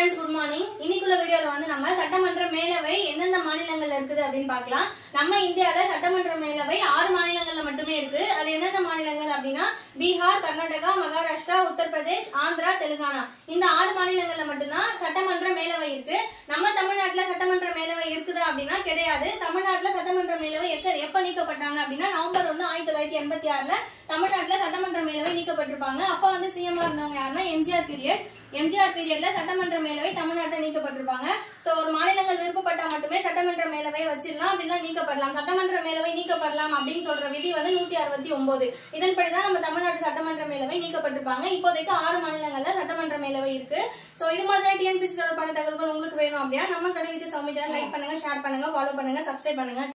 friends good morning இன்னைக்குள்ள வீடியோல வந்து நம்ம சட்டமன்ற மேலவை எந்தெந்த மாநிலங்கள்ல இருக்குது அப்படின்னு பார்க்கலாம் நம்ம இந்தியால சட்டமன்ற மேலவை ஆறு மாநிலங்கள்ல மட்டுமே இருக்கு அது எந்தெந்த மாநிலங்கள் அப்படின்னா பீகார் கர்நாடகா மகாராஷ்டிரா உத்தரப்பிரதேஷ் ஆந்திரா தெலுங்கானா இந்த ஆறு மாநிலங்கள்ல மட்டும்தான் சட்டமன்ற மேலவை இருக்கு நம்ம தமிழ்நாட்டுல சட்டமன்ற மேலவை இருக்குதா அப்படின்னா கிடையாது தமிழ்நாட்டுல சட்டமன்ற மேலவை எப்ப எப்ப நீக்கப்பட்டாங்க அப்படின்னா நவம்பர் ஒண்ணு ஆயிரத்தி தொள்ளாயிரத்தி எண்பத்தி ஆறுல தமிழ்நாட்டுல சட்டமன்ற மேலவை நீக்கப்பட்டிருப்பாங்க அப்ப வந்து சிஎம் இருந்தவங்க யாருன்னா எம்ஜிஆர் பீரியட் எம்ஜிஆர் பீரியட்ல சட்டமன்ற மேலவை தமிழ்நாட்டில் நீக்கப்பட்டிருப்பாங்க சோ ஒரு மாநிலங்கள் விருப்பப்பட்டா மட்டுமே சட்டமன்ற மேலவை வச்சிடலாம் அப்படிலாம் நீக்கப்படலாம் சட்டமன்ற மேலவை நீக்கப்படலாம் அப்படின்னு சொல்ற விதி வந்து நூத்தி அறுபத்தி ஒன்பது இதன்படிதான் நம்ம தமிழ்நாடு சட்டமன்ற மேலவை நீக்கப்பட்டிருப்பாங்க இப்போதைக்கு ஆறு மாநிலங்கள்ல சட்டமன்ற மேலவை இருக்கு சோ இது மாதிரி டிஎன்பிசி தொடர்பான தகவல்கள் உங்களுக்கு வேணும் அப்படின்னா நம்ம சடவித்து சௌமி சேனல் லைக் பண்ணுங்க ஷேர் பண்ணுங்க ஃபாலோ பண்ணுங்க சப்ஸ்கிரைப் பண்ணுங்க